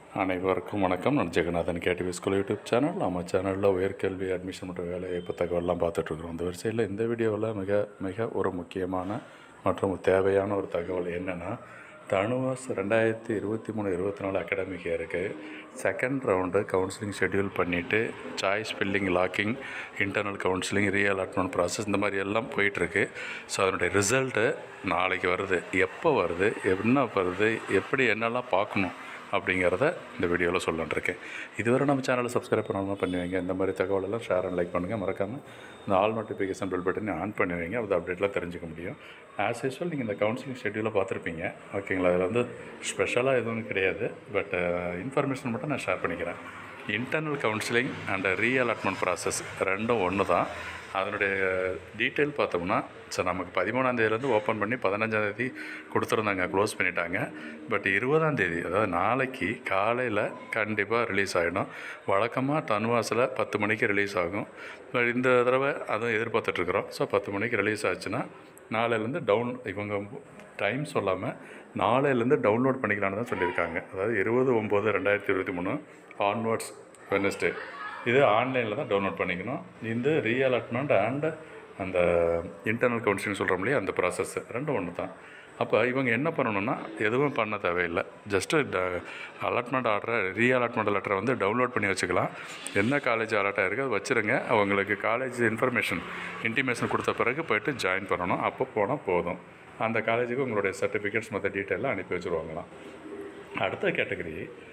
அனைவருக்கும் வணக்கம் நான் Jeganathan K T V school YouTube channel நம்ம சேனலில் உயர்கல்வி அட்மிஷன் மற்றும் வேலைவாய்ப்பு தகவல்லாம் பார்த்துட்ருக்குறோம் இந்த வரிசையில் இந்த வீடியோவில் மிக மிக ஒரு முக்கியமான மற்றும் தேவையான ஒரு தகவல் என்னென்னா தனுவாஸ் ரெண்டாயிரத்தி இருபத்தி மூணு இருபத்தி நாலு அகாடமிக் இயருக்கு செகண்ட் ரவுண்டு கவுன்சிலிங் ஷெட்யூல் பண்ணிவிட்டு choice filling locking internal counselling reallotment process இந்த மாதிரி எல்லாம் போயிட்டுருக்கு ஸோ அதனுடைய ரிசல்ட்டு நாளைக்கு வருது எப்போ வருது என்ன வருது எப்படி என்னெல்லாம் பார்க்கணும் அப்படிங்கிறத இந்த வீடியோவில் சொல்லலான்ருக்கேன் இதுவரை நம்ம சேனலை சப்ஸ்கிரைப் பண்ணாமல் பண்ணி வைங்க இந்த மாதிரி தகவலெல்லாம் ஷேர் அண்ட் லைக் பண்ணுங்கள் மறக்காமல் இந்த ஆல் நோட்டிஃபிகேஷன் பில் பட்டனை ஆன் பண்ணி வைங்க அது அப்டேட்லாம் தெரிஞ்சுக்க முடியும் ஆஸ் யூஸ்வல் நீங்கள் இந்த கவுன்சிலிங் ஷெட்யூலை பார்த்துருப்பீங்க ஓகேங்களா அதில் வந்து ஸ்பெஷலாக எதுவும் கிடையாது பட் இன்ஃபர்மேஷன் மட்டும் நான் ஷேர் பண்ணிக்கிறேன் internal counselling and reallotment process ரெண்டும் ஒன்று தான் அதனுடைய டீட்டெயில் பார்த்தோம்னா சார் நமக்கு பதிமூணாந்தேதியிலேருந்து ஓப்பன் பண்ணி பதினஞ்சாந்தேதி கொடுத்துருந்தாங்க க்ளோஸ் பண்ணிட்டாங்க பட் இருபதாந்தேதி அதாவது நாளைக்கு காலையில் கண்டிப்பாக ரிலீஸ் ஆகிடும் வழக்கமாக தன்வாஸில் பத்து மணிக்கு ரிலீஸ் ஆகும் பட் இந்த தடவை அதுவும் எதிர்பார்த்துட்ருக்குறோம் ஸோ பத்து மணிக்கு ரிலீஸ் ஆச்சுன்னா நாளையிலேருந்து டவுன் இவங்க டைம் சொல்லாமல் நாளையிலேருந்து டவுன்லோட் பண்ணிக்கலான்னு தான் சொல்லியிருக்காங்க அதாவது இருபது ஒம்பது ரெண்டாயிரத்தி இருபத்தி மூணு ஆன்வர்ட்ஸ் வெனஸ்டே இது ஆன்லைனில் தான் டவுன்லோட் பண்ணிக்கணும் இந்த ரீஅலாட்மெண்ட் அண்ட் அந்த இன்டர்னல் கவுன்சிலிங் சொல்கிறோம் இல்லையா அந்த ப்ராசஸ் ரெண்டும் ஒன்று தான் அப்போ இவங்க என்ன பண்ணணும்னா எதுவும் பண்ண தேவையில்லை ஜஸ்ட்டு ட அலாட்மெண்ட் ஆர்டரை ரீஅலாட்மெண்ட் லெட்டரை வந்து டவுன்லோட் பண்ணி வச்சுக்கலாம் என்ன காலேஜ் அலாட் ஆகிருக்கு அது வச்சுருங்க அவங்களுக்கு காலேஜ் இன்ஃபர்மேஷன் இன்டிமேஷன் கொடுத்த பிறகு போயிட்டு ஜாயின் பண்ணணும் அப்போ போனால் போதும் அந்த காலேஜுக்கு உங்களுடைய சர்டிஃபிகேட்ஸ் மற்ற டீட்டெயிலாம் அனுப்பி வச்சுருவாங்களாம் அடுத்த கேட்டகரி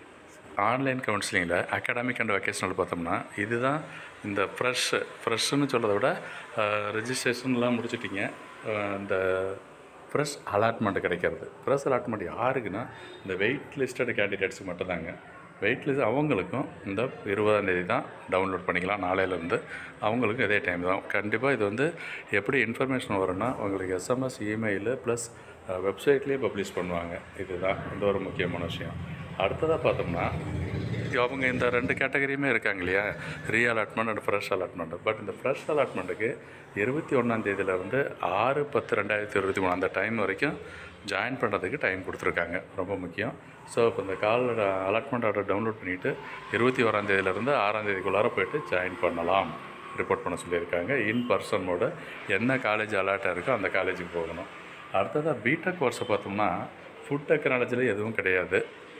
ஆன்லைன் கவுன்சிலிங்கில் அகாடமிக் அண்ட் வெக்கேஷனல் பார்த்தோம்னா இதுதான் இந்த ஃப்ரெஷ் ஃப்ரெஷ்ஷுன்னு சொல்கிறத விட ரெஜிஸ்ட்ரேஷன்லாம் முடிச்சிட்டிங்க அஹ், இந்த ஃப்ரெஷ் அலாட்மெண்ட் கிடைக்கிறது ஃப்ரெஷ் அலாட்மெண்ட் யாருக்குன்னா இந்த வெயிட் லிஸ்டட் கேண்டிடேட்ஸுக்கு மட்டும்தாங்க வெயிட் லிஸ்ட் அவங்களுக்கும் இந்த இருபதாந்தேதி தான் டவுன்லோட் பண்ணிக்கலாம் நாளையிலேருந்து அவங்களுக்கும் இதே டைம் தான் கண்டிப்பாக இது வந்து எப்படி இன்ஃபர்மேஷன் வரும்னா உங்களுக்கு எஸ்எம்எஸ் இமெயிலு ப்ளஸ் வெப்சைட்லேயே பப்ளிஷ் பண்ணுவாங்க இதுதான் இந்த ஒரு முக்கியமான விஷயம் அடுத்ததாக பார்த்தோம்னா அவங்க இந்த ரெண்டு கேட்டகரியுமே இருக்காங்க இல்லையா reallotment and fresh allotment but இந்த ஃப்ரெஷ் அலாட்மெண்ட்டுக்கு இருபத்தி ஒன்றாந்தேதியிலேருந்து ஆறு பத்து ரெண்டாயிரத்தி இருபத்தி மூணு அந்த டைம் வரைக்கும் ஜாயின் பண்ணுறதுக்கு டைம் கொடுத்துருக்காங்க ரொம்ப முக்கியம் ஸோ இப்போ இந்த கால் அலாட்மெண்ட் ஆர்டர் டவுன்லோட் பண்ணிவிட்டு இருபத்தி ஓராந்தேதியிலேருந்து ஆறாந்தேதிக்குள்ளார போயிட்டு ஜாயின் பண்ணலாம் ரிப்போர்ட் பண்ண சொல்லியிருக்காங்க இன் பர்சன் மோடு என்ன காலேஜ் அலாட்டாக இருக்கோ அந்த காலேஜுக்கு போகணும் அடுத்ததாக பிடெக் கோர்ஸை பார்த்தோம்னா ஃபுட் டெக்னாலஜியில் எதுவும் கிடையாது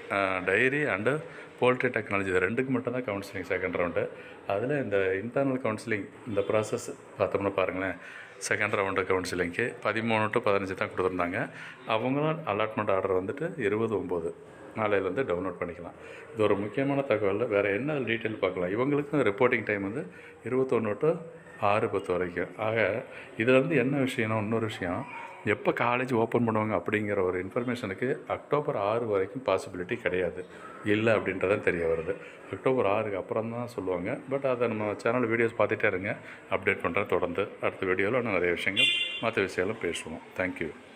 டைரி அண்டு போல்ட்ரி டெக்னாலஜி இது ரெண்டுக்கு மட்டும் தான் கவுன்சிலிங் செகண்ட் ரவுண்டு அதில் இந்த இன்டர்னல் கவுன்சிலிங் இந்த ப்ராசஸ் பார்த்தோம்னா பாருங்களேன் செகண்ட் ரவுண்டு கவுன்சிலிங்க்கு பதிமூணு டு பதினஞ்சு தான் கொடுத்துருந்தாங்க அவங்களும் அலாட்மெண்ட் ஆர்டர் வந்துட்டு இருபது ஒம்பது நாளையிலேருந்து டவுன்லோட் பண்ணிக்கலாம் இது ஒரு முக்கியமான தகவல் வேறு என்ன டீட்டெயில் பார்க்கலாம் இவங்களுக்கும் ரிப்போர்ட்டிங் டைம் வந்து இருபத்தொன்று டு ஆறு பத்து வரைக்கும் ஆக இதில் வந்து என்ன விஷயம்னா இன்னொரு விஷயம் எப்போ காலேஜ் ஓப்பன் பண்ணுவாங்க அப்படிங்கிற ஒரு இன்ஃபர்மேஷனுக்கு அக்டோபர் ஆறு வரைக்கும் பாசிபிலிட்டி கிடையாது இல்லை அப்படின்றதான் தெரிய வருது அக்டோபர் ஆறுக்கு அப்புறம் தான் சொல்லுவாங்க பட் அதை நம்ம சேனல் வீடியோஸ் பார்த்துட்டே இருங்க அப்டேட் பண்ணுறேன் தொடர்ந்து அடுத்த வீடியோவில் இன்னும் நிறைய விஷயங்கள் மற்ற விஷயங்களும் பேசுவோம் தேங்க்யூ